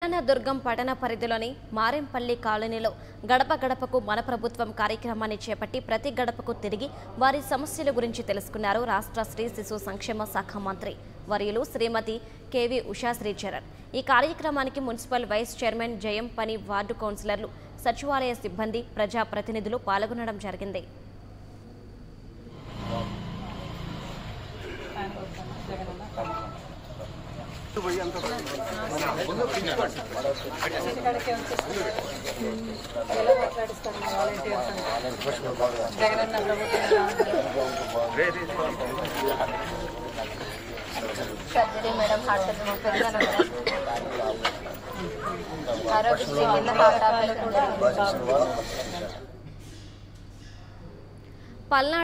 కళ్యాణదుర్గం పట్టణ పరిధిలోని మారెంపల్లి కాలనీలో గడప గడపకు మన ప్రభుత్వం కార్యక్రమాన్ని చేపట్టి ప్రతి గడపకు తిరిగి వారి సమస్యల గురించి తెలుసుకున్నారు రాష్ట్ర స్త్రీ శిశు సంక్షేమ శాఖ మంత్రి వర్యులు శ్రీమతి కేవి ఉషా శ్రీచరణ్ ఈ కార్యక్రమానికి మున్సిపల్ వైస్ చైర్మన్ జయం పని వార్డు కౌన్సిలర్లు సచివాలయ సిబ్బంది ప్రజాప్రతినిధులు పాల్గొనడం జరిగింది ఇంటికాడకే వచ్చేసి ఎలా మాట్లాడిస్తారు మా వాలంటీర్స్ అంటే జగనన్న ప్రభుత్వం ఎలా ఉంది? సర్జరీ మేడం హార్ట్ సర్జరీ పెద్దగా ఆరోగ్యశ్రీ కింద హార్ట్ ఆపరేషన్ జరిగింది పల్నాడు